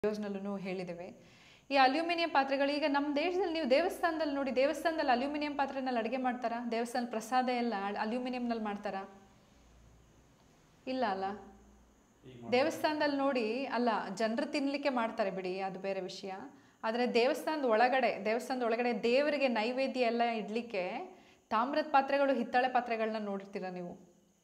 ವಿಡಿಯೋಸ್ನಲ್ಲೂ ಹೇಳಿದ್ದೇವೆ ಈ ಅಲ್ಯೂಮಿನಿಯಂ ಪಾತ್ರೆಗಳು ಈಗ ನಮ್ಮ ದೇಶದಲ್ಲಿ ನೀವು ದೇವಸ್ಥಾನದಲ್ಲಿ ನೋಡಿ ದೇವಸ್ಥಾನದಲ್ಲಿ ಅಲ್ಯೂಮಿನಿಯಂ ಪಾತ್ರೆನಲ್ಲಿ ಅಡುಗೆ ಮಾಡ್ತಾರಾ ದೇವಸ್ಥಾನ ಪ್ರಸಾದ ಎಲ್ಲ ಅಲ್ಯೂಮಿನಿಯಂನಲ್ಲಿ ಮಾಡ್ತಾರಾ ಇಲ್ಲ ಅಲ್ಲ ದೇವಸ್ಥಾನದಲ್ಲಿ ನೋಡಿ ಅಲ್ಲ ಜನರು ತಿನ್ನಲಿಕ್ಕೆ ಮಾಡ್ತಾರೆ ಬಿಡಿ ಅದು ಬೇರೆ ವಿಷಯ ಆದರೆ ದೇವಸ್ಥಾನದ ಒಳಗಡೆ ದೇವಸ್ಥಾನದ ಒಳಗಡೆ ದೇವರಿಗೆ ನೈವೇದ್ಯ ಎಲ್ಲ ಇಡಲಿಕ್ಕೆ ತಾಮ್ರದ ಪಾತ್ರೆಗಳು ಹಿತ್ತಾಳೆ ಪಾತ್ರೆಗಳನ್ನ ನೋಡಿರ್ತೀರ ನೀವು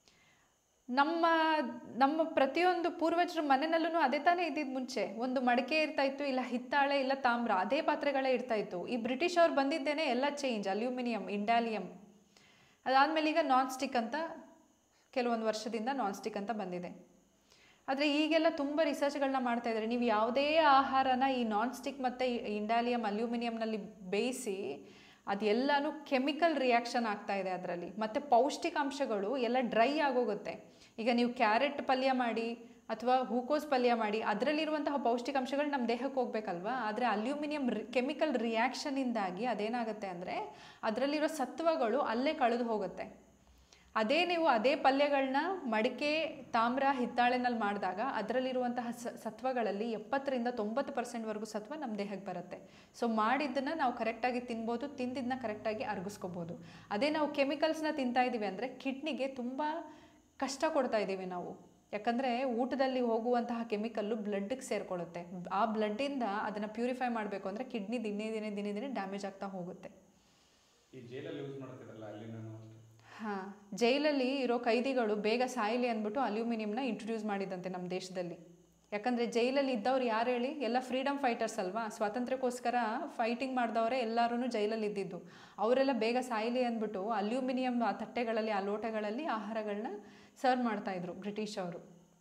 ನಮ್ಮ ನಮ್ಮ ಪ್ರತಿಯೊಂದು ಪೂರ್ವಜರ ಮನೆಯಲ್ಲೂ ಅದೇ ತಾನೇ ಇದ್ದಿದ್ದು ಮುಂಚೆ ಒಂದು ಮಡಿಕೆ ಇರ್ತಾ ಇತ್ತು ಇಲ್ಲ ಹಿತ್ತಾಳೆ ಇಲ್ಲ ತಾಮ್ರ ಅದೇ ಪಾತ್ರೆಗಳೇ ಇರ್ತಾ ಇತ್ತು ಈ ಬ್ರಿಟಿಷ್ ಅವ್ರು ಬಂದಿದ್ದೇನೆ ಎಲ್ಲ ಚೇಂಜ್ ಅಲ್ಯೂಮಿನಿಯಂ ಇಂಡಾಲಿಯಂ ಅದಾದಮೇಲೆ ಈಗ ನಾನ್ ಸ್ಟಿಕ್ ಅಂತ ಕೆಲವೊಂದು ವರ್ಷದಿಂದ ನಾನ್ ಸ್ಟಿಕ್ ಅಂತ ಬಂದಿದೆ ಆದರೆ ಈಗೆಲ್ಲ ತುಂಬ ರಿಸರ್ಚ್ಗಳನ್ನ ಮಾಡ್ತಾ ಇದ್ದಾರೆ ನೀವು ಯಾವುದೇ ಆಹಾರನ ಈ ನಾನ್ ಸ್ಟಿಕ್ ಮತ್ತು ಇಂಡಾಲಿಯಂ ಅಲ್ಯೂಮಿನಿಯಂನಲ್ಲಿ ಬೇಯಿಸಿ ಅದೆಲ್ಲನೂ ಕೆಮಿಕಲ್ ರಿಯಾಕ್ಷನ್ ಆಗ್ತಾ ಇದೆ ಅದರಲ್ಲಿ ಮತ್ತು ಪೌಷ್ಟಿಕಾಂಶಗಳು ಎಲ್ಲ ಡ್ರೈ ಆಗೋಗುತ್ತೆ ಈಗ ನೀವು ಕ್ಯಾರೆಟ್ ಪಲ್ಯ ಮಾಡಿ ಅಥವಾ ಹೂಕೋಸ್ ಪಲ್ಯ ಮಾಡಿ ಅದರಲ್ಲಿರುವಂತಹ ಪೌಷ್ಟಿಕಾಂಶಗಳು ನಮ್ಮ ದೇಹಕ್ಕೆ ಹೋಗ್ಬೇಕಲ್ವಾ ಆದರೆ ಅಲ್ಯೂಮಿನಿಯಂ ಕೆಮಿಕಲ್ ರಿಯಾಕ್ಷನಿಂದಾಗಿ ಅದೇನಾಗುತ್ತೆ ಅಂದರೆ ಅದರಲ್ಲಿರೋ ಸತ್ವಗಳು ಅಲ್ಲೇ ಕಳೆದು ಹೋಗುತ್ತೆ ಅದೇ ನೀವು ಅದೇ ಪಲ್ಯಗಳನ್ನ ಮಡಿಕೆ ತಾಮ್ರ ಹಿತ್ತಾಳೆನಲ್ಲಿ ಮಾಡಿದಾಗ ಅದರಲ್ಲಿರುವಂತಹ ಸ ಸತ್ವಗಳಲ್ಲಿ ಎಪ್ಪತ್ತರಿಂದ ತೊಂಬತ್ತು ಪರ್ಸೆಂಟ್ವರೆಗೂ ಸತ್ವ ನಮ್ಮ ದೇಹಕ್ಕೆ ಬರುತ್ತೆ ಸೊ ಮಾಡಿದ್ದನ್ನು ನಾವು ಕರೆಕ್ಟಾಗಿ ತಿನ್ಬೋದು ತಿಂದಿದ್ದನ್ನ ಕರೆಕ್ಟಾಗಿ ಅರ್ಗಿಸ್ಕೋಬೋದು ಅದೇ ನಾವು ಕೆಮಿಕಲ್ಸ್ನ ತಿಂತಾ ಇದ್ದೀವಿ ಅಂದರೆ ಕಿಡ್ನಿಗೆ ತುಂಬ ಕಷ್ಟ ಕೊಡ್ತಾ ಇದ್ದೀವಿ ನಾವು ಯಾಕಂದರೆ ಊಟದಲ್ಲಿ ಹೋಗುವಂತಹ ಕೆಮಿಕಲ್ಲು ಬ್ಲಡ್ಗೆ ಸೇರಿಕೊಳ್ಳುತ್ತೆ ಆ ಬ್ಲಡ್ಡಿಂದ ಅದನ್ನು ಪ್ಯೂರಿಫೈ ಮಾಡಬೇಕು ಅಂದರೆ ಕಿಡ್ನಿ ದಿನೇ ದಿನೇ ದಿನೇ ದಿನೇ ಡ್ಯಾಮೇಜ್ ಆಗ್ತಾ ಹೋಗುತ್ತೆ ಈ ಜೈಲಲ್ಲಿ ಯೂಸ್ ಮಾಡ್ತಿರಲ್ಲ ಅಲ್ಲಿ ನಾನು ಅಷ್ಟೇ ಹಾಂ ಜೈಲಲ್ಲಿ ಇರೋ ಖೈದಿಗಳು ಬೇಗ ಸಾಯಲಿ ಅಂದ್ಬಿಟ್ಟು ಅಲ್ಯೂಮಿನಿಯಂನ ಇಂಟ್ರೊಡ್ಯೂಸ್ ಮಾಡಿದಂತೆ ನಮ್ಮ ದೇಶದಲ್ಲಿ ಯಾಕಂದರೆ ಜೈಲಲ್ಲಿ ಇದ್ದವ್ರು ಯಾರು ಹೇಳಿ ಎಲ್ಲ ಫ್ರೀಡಮ್ ಫೈಟರ್ಸ್ ಅಲ್ವಾ ಸ್ವಾತಂತ್ರ್ಯಕ್ಕೋಸ್ಕರ ಫೈಟಿಂಗ್ ಮಾಡಿದವರೇ ಎಲ್ಲರೂ ಜೈಲಲ್ಲಿ ಇದ್ದಿದ್ದು ಅವರೆಲ್ಲ ಬೇಗ ಸಾಯಲಿ ಅಂದ್ಬಿಟ್ಟು ಅಲ್ಯೂಮಿನಿಯಂ ಆ ತಟ್ಟೆಗಳಲ್ಲಿ ಆ ಲೋಟಗಳಲ್ಲಿ ಆಹಾರಗಳನ್ನ ಸರ್ವ್ ಮಾಡ್ತಾಯಿದ್ರು ಬ್ರಿಟಿಷ್ ಅವರು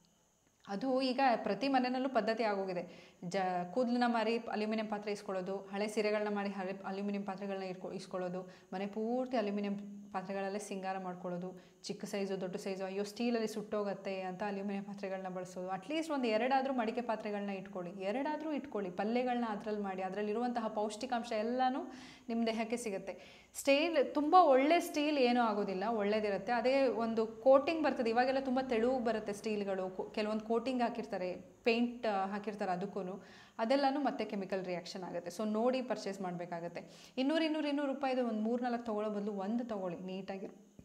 ಅದು ಈಗ ಪ್ರತಿ ಮನೆಯಲ್ಲೂ ಪದ್ಧತಿ ಆಗೋಗಿದೆ ಜ ಕೂದಲನ್ನ ಮಾರಿ ಅಲ್ಯೂಮಿನಿಯಂ ಪಾತ್ರೆ ಇಸ್ಕೊಳ್ಳೋದು ಹಳೆ ಸೀರೆಗಳನ್ನ ಮಾಡಿ ಹಳೆ ಅಲ್ಯೂಮಿನಿಯಂ ಪಾತ್ರೆಗಳನ್ನ ಇಟ್ಕೊ ಇಸ್ಕೊಳ್ಳೋದು ಮನೆ ಪೂರ್ತಿ ಅಲ್ಯೂಮಿನಿಯಂ ಪಾತ್ರೆಗಳಲ್ಲೇ ಸಿಂಗಾರ ಮಾಡ್ಕೊಳ್ಳೋದು ಚಿಕ್ಕ ಸೈಜು ದೊಡ್ಡ ಸೈಜು ಅಯ್ಯೋ ಸ್ಟೀಲಲ್ಲಿ ಸುಟ್ಟೋಗತ್ತೆ ಅಂತ ಅಲ್ಯೂಮಿನಿಯಂ ಪಾತ್ರೆಗಳನ್ನ ಬಳಸೋದು ಅಟ್ಲೀಸ್ಟ್ ಒಂದು ಎರಡಾದರೂ ಮಡಿಕೆ ಪಾತ್ರೆಗಳನ್ನ ಇಟ್ಕೊಳ್ಳಿ ಎರಡಾದರೂ ಇಟ್ಕೊಳ್ಳಿ ಪಲ್ಯಗಳನ್ನ ಅದರಲ್ಲಿ ಮಾಡಿ ಅದರಲ್ಲಿರುವಂತಹ ಪೌಷ್ಟಿಕಾಂಶ ಎಲ್ಲನೂ ನಿಮ್ಮ ದೇಹಕ್ಕೆ ಸಿಗುತ್ತೆ ಸ್ಟೀಲ್ ತುಂಬ ಒಳ್ಳೆ ಸ್ಟೀಲ್ ಏನೂ ಆಗೋದಿಲ್ಲ ಒಳ್ಳೇದಿರುತ್ತೆ ಅದೇ ಒಂದು ಕೋಟಿಂಗ್ ಬರ್ತದೆ ಇವಾಗೆಲ್ಲ ತುಂಬ ತೆಳುವು ಬರುತ್ತೆ ಸ್ಟೀಲ್ಗಳು ಕೆಲವೊಂದು ಕೋಟಿಂಗ್ ಹಾಕಿರ್ತಾರೆ ಪೇಂಟ್ ಹಾಕಿರ್ತಾರೆ ಅದಕ್ಕೂ ಅದೆಲ್ಲನೂ ಮತ್ತೆ ಕೆಮಿಕಲ್ ರಿಯಾಕ್ಷನ್ ಆಗುತ್ತೆ ಸೊ ನೋಡಿ ಪರ್ಚೇಸ್ ಮಾಡಬೇಕಾಗತ್ತೆ ಇನ್ನೂರು ಇನ್ನೂರು ಇನ್ನೂರು ರೂಪಾಯಿದು ಒಂದು ಮೂರು ನಾಲ್ಕು ತೊಗೊಳ್ಳೋ ಬದಲು ಒಂದು ತೊಗೊಳ್ಳಿ ನೀಟಾಗಿ